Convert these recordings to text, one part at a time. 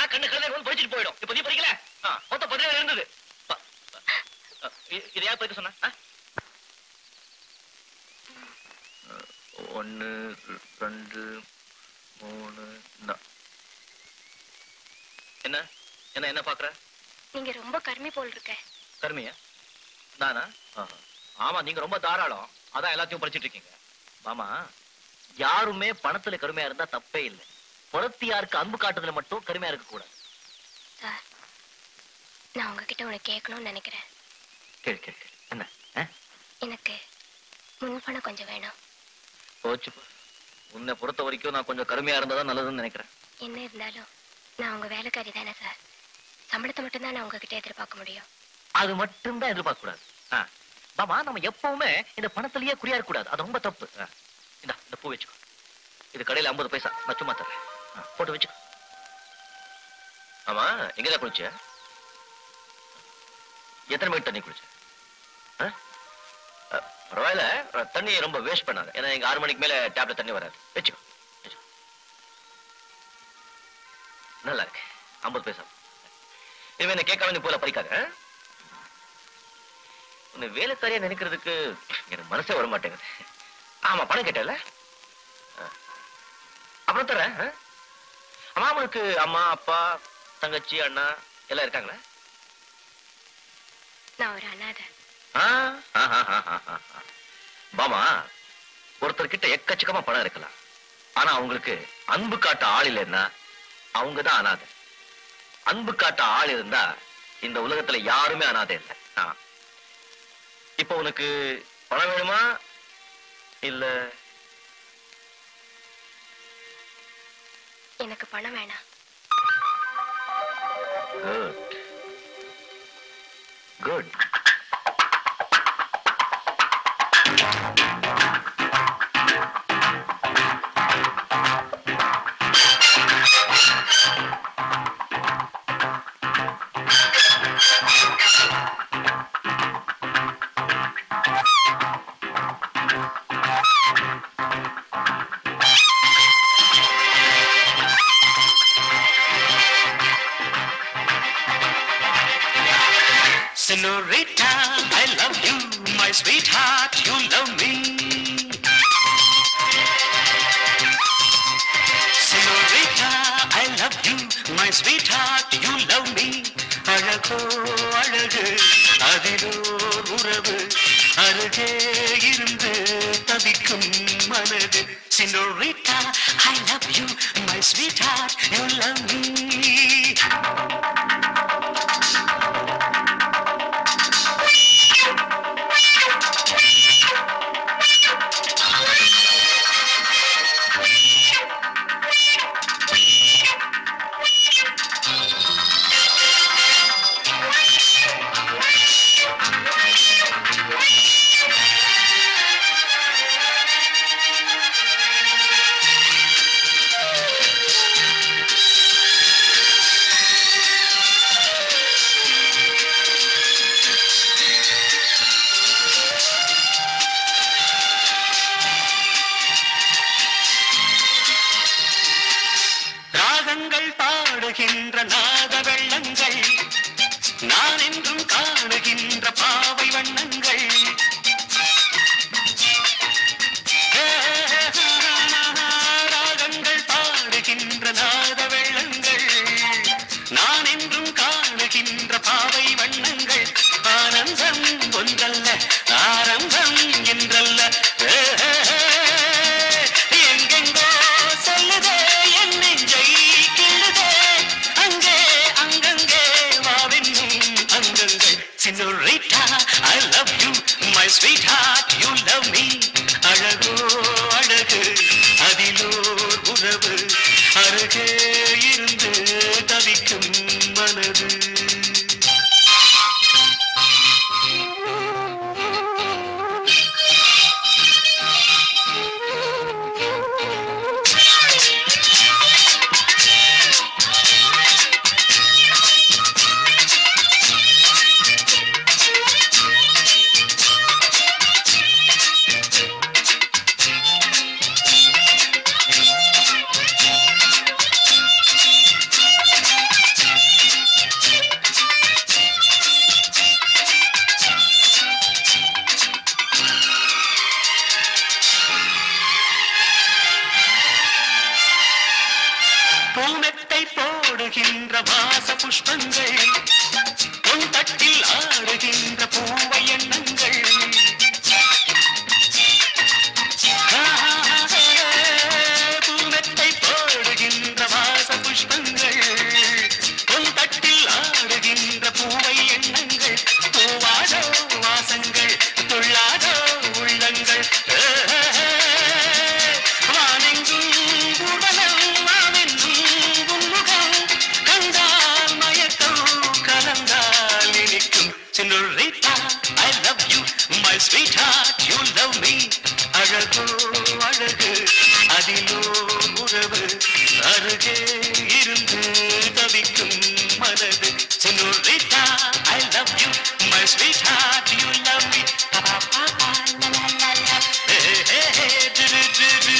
கண்ணு கலந்து வந்து படிச்சுட்டு போயிடும் இப்ப நீ படிக்கல ஆ, மொத்தம் பதினேழு இருந்தது ப- ப- இ- இது யார் படிக்க சொன்னா ஆ? ஒன்னு ரெண்டு மூணு இந்தா. என்ன என்ன என்ன பாக்குற நீங்க ரொம்ப கருமி போல் இருக்க கருமையா நானா ஆஹா. ஆமா நீங்க ரொம்ப தாராளம் அதான் எல்லாத்தையும் படிச்சிட்டு இருக்கீங்க மாமா யாருமே பணத்துல கருமையா இருந்தா தப்பே இல்லை புறத்தியாருக்கு அன்பு காட்டுறதுல மட்டும் கருமையா இருக்க கூடாது சார் நான் உங்ககிட்ட ஒண்ணு கேட்கணும்னு நினைக்கிறேன் கேளு கேளு கேளு. என்ன ஆ? எனக்கு முன் பணம் கொஞ்சம் வேணும் போச்சு போ. உன்னை பொறுத்த வரைக்கும் நான் கொஞ்சம் கருமையா இருந்தாதான் நல்லதுன்னு நினைக்கிறேன் என்ன இருந்தாலும் நான் உங்க வேலைக்காரி தானே சார் சம்பளத்தை மட்டும் தான் நான் உங்ககிட்ட எதிர்பார்க்க முடியும் அது மட்டும் தான் எதிர்பார்க்க கூடாது ஆ. மாமா நம்ம எப்பவுமே இந்த பணத்திலேயே குறியா இருக்க கூடாது அது ரொம்ப தப்பு ஆ. இந்தா இந்த பூ வச்சுக்கோ இது கடையில 50 பைசா நான் சும்மா தரேன் ஆ, போட்டு வச்சுக்கோ ஆமா எங்கதான் குளிச்ச எத்தனை மணிக்கு தண்ணி குளிச்ச ஆ? ஆ, பரவாயில்ல ஆ, தண்ணி ரொம்ப வேஸ்ட் பண்ணாத ஏன்னா எங்க ஆறு மணிக்கு மேல டேப்ல தண்ணி வராது வச்சுக்கோ வச்சுக்கோ. நல்லா இருக்கு 50 பைசா இனிமே என்ன கேட்காம நீ போல படிக்காத ஆ? உன்னை வேலைக்காரியா நினைக்கிறதுக்கு எனக்கு மனசே வர மாட்டேங்குது ஆமா பணம் கேட்டல அப்புறம் தரேன் ஆ? அம்மா அவனுக்கு அம்மா அப்பா தங்கச்சி அண்ணா எல்லாம் இருக்காங்களா நான் ஒரு அனாதை ஆ? ஆஹாஹாஹாஹா. பாமா ஒருத்தர்கிட்ட எக்கச்சக்கமா பணம் இருக்கலாம் ஆனா அவங்களுக்கு அன்பு காட்ட ஆள் இல்லைன்னா அவங்க தான் அனாதை அன்பு காட்ட ஆள் இருந்தா இந்த உலகத்துல யாருமே அனாதை இல்லை ஆ. இப்போ உனக்கு பணம் வேணுமா இல்ல எனக்கு பணம் வேணாம் good good Senorita, I love you, my sweetheart, you love me. Senorita, I love you, my sweetheart, you love me. அழகோ அழகு அதிலோ உறவு அருகே இருந்து தவிக்கும் மனது Senorita, I love you, my sweetheart, you love me. ராகங்கள் பாடுகின்ற நாத வெள்ளங்கள் நான் என்றும் காணுகின்ற பாவை வண்ணங்கள் ராகங்கள் பாடுகின்ற நாத வெள்ளங்கள் நான் என்றும் காணுகின்ற பாவை வண்ணங்கள் ஆனந்தம் ஒன்றல்ல ஆரம்பம் என்றல்ல எங்கெங்கோ செல்லுதே என் நெஞ்சை கிள்ளுதே அங்கே அங்கங்கே வாவென்னும் அங்கங்கள் Senorita, I love you, my sweetheart, you love me. அழகோ அழகு அதிலோர் உறவு அருகே இருந்து தவிக்கும் மனது புஷ்பங்கள் உன் தட்டில் ஆடுகின்ற பூவை எண்ணங்கள் பூமெத்தை போடுகின்ற வாச புஷ்பங்கள் உன் தட்டில் ஆடுகின்ற பூவை எண்ணங்கள் பூவாதோ வாசங்கள் துள்ளாதோ உள்ளங்கள் வானெங்கும் உடலம் வாவென்றும் உன்முகம் கண்டால் மயக்கம் கலந்தால் இனிக்கும் Senorita, I love you, my sweetheart, you love me. அழகோ அழகு அதிலோ உறவு அருகே இருந்து தவிக்கும் மனது Senorita, I love you, my sweetheart, you love me. Pa, pa, pa, pa, la, la, la, la. Hey, hey, hey, du, du, du, du.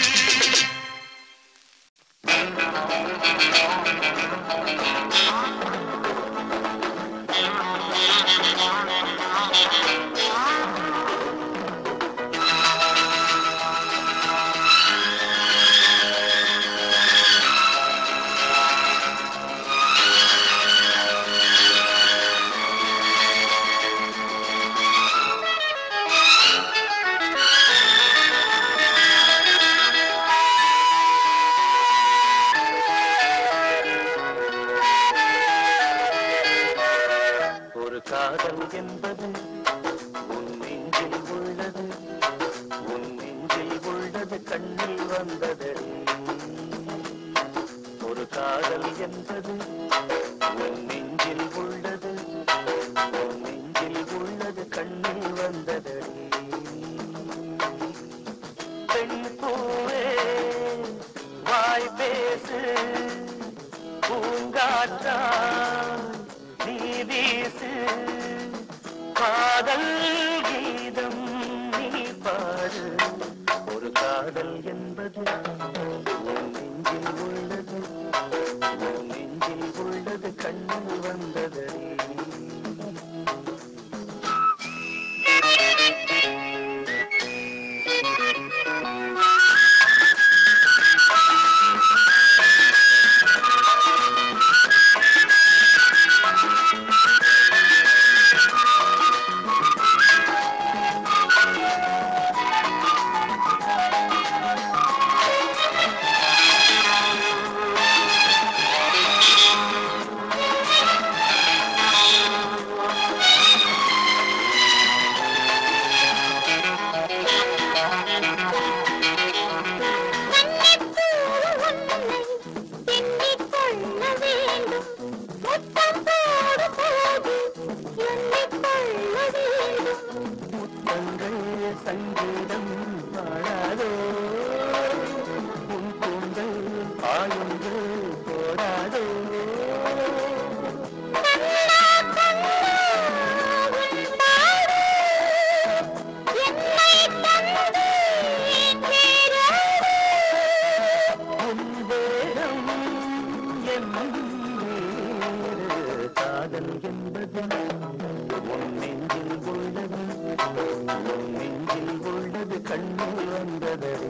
ஒரு காதல் என்பது உன் நெஞ்சில் உள்ளது உன் நெஞ்சில் உள்ளது கண்ணில் வந்ததடி ஒரு காதல் என்பது உன் நெஞ்சில் உள்ளது உன் நெஞ்சில் உள்ளது கண்ணில் வந்ததடி பெண் பூவே வாய் பேசு பூங்காற்றா நீ வீசு காதல் கீதம் நீ பாடு ஒரு காதல் என்பது உன் நெஞ்சில் உள்ளது உன் நெஞ்சில் உள்ளது கண்ணில் வந்ததடி முத்தங்கள் சங்கீதம் பாடாதோ உன் கூந்தல் ஆயுங்கள் போடாதோ உன் தேகம் என் வேறு காதல் என்பது உன் நெஞ்சில் உள்ளது உன் நெஞ்சில் உள்ளது கண்ணில் வந்ததடி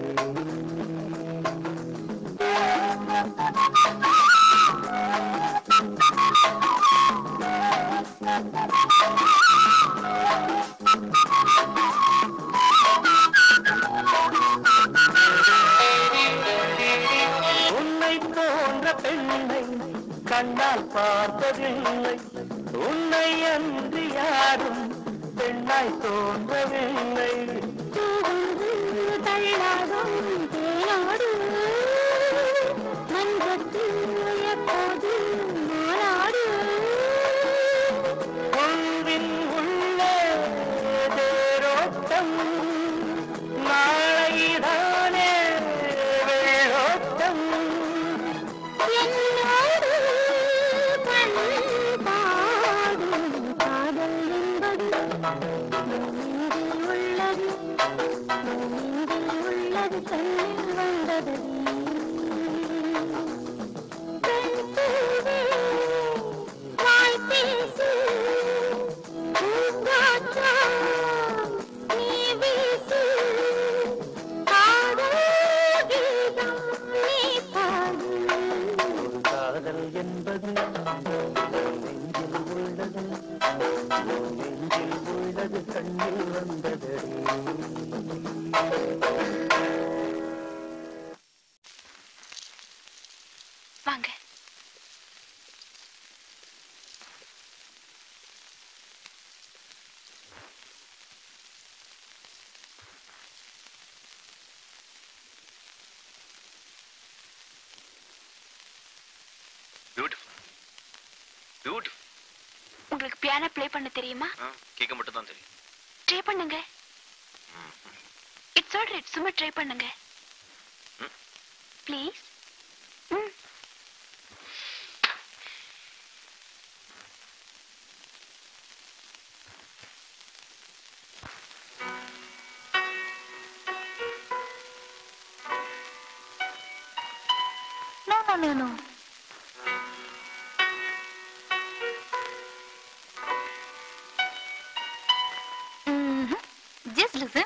உன்னை போன்ற பெண்ணை கண்ணால் பார்த்ததில்லை உன்னை அன்று யாரும் பெண்ணாய் தோன்றவில்லை உள்வின் உள்ளே தேரோட்டம் நாளைதானே வெள்ளோட்டம் ஒரு காதல் என்பது நெஞ்சில் உள்ளது கண்ணில் வந்ததடி வாங்க பியூட்டிஃபுல் பியூட்டிஃபுல் உங்களுக்கு பியானோ ப்ளே பண்ண தெரியுமா கேட்க மட்டும் தான் தெரியும் ட்ரை பண்ணுங்க இட்ஸ் ஆல் ரைட் சும்மா ட்ரை பண்ணுங்க ம். ப்ளீஸ் ம் No, no, no, no. Mhm. Just listen.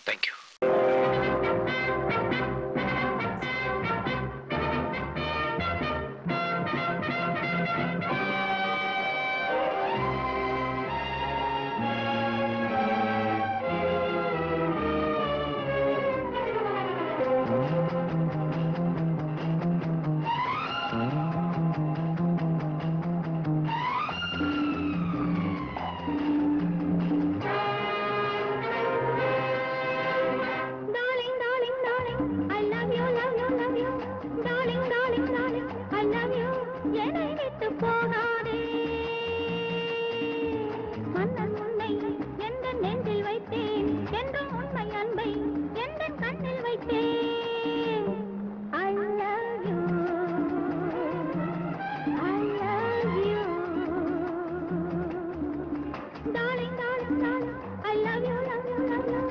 Thank you Darling, darling, darling, I love you, love you, love you. Darling, darling, darling, I love you. என்னை விட்டு போகாதே மன்னன் உன்னை எந்த நெஞ்சில் வைத்தேன் என்றும் உண்மை அன்பை எந்த கண்ணில் வைத்தேன் I love you. I love you. Darling, darling, darling, I love you, love you, love you.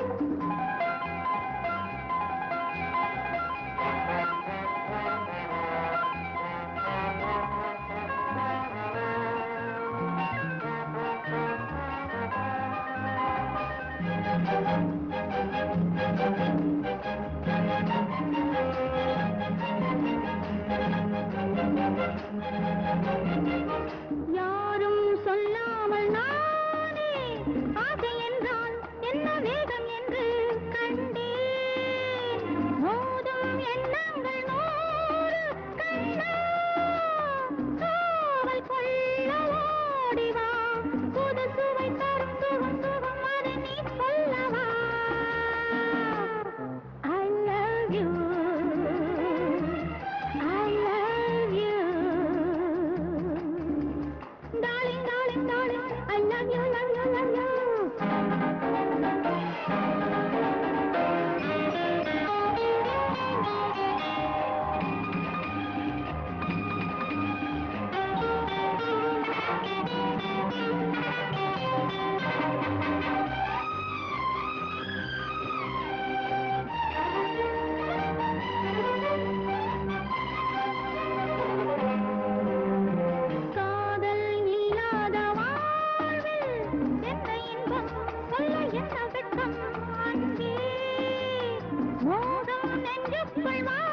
யாரும் சொல்லாமல் நானே ஆசை என்றால் என்ன வேகம் என்று கண்டேன் மோதும் எண்ணங்கள் நூறு கண்ணா காவல் கொள்ள ஓடி வா புது சுவை தரும் சுகம் சுகம் அதை நீ சொல்லவா I love you I love you Darling, darling, darling, I love you, love you, love you. காதல் இல்லாத வாழ்வில் என்ன இன்பம் சொல்ல என்ன வெட்கம் அன்பே மோகம் நெஞ்சுக்குள் வா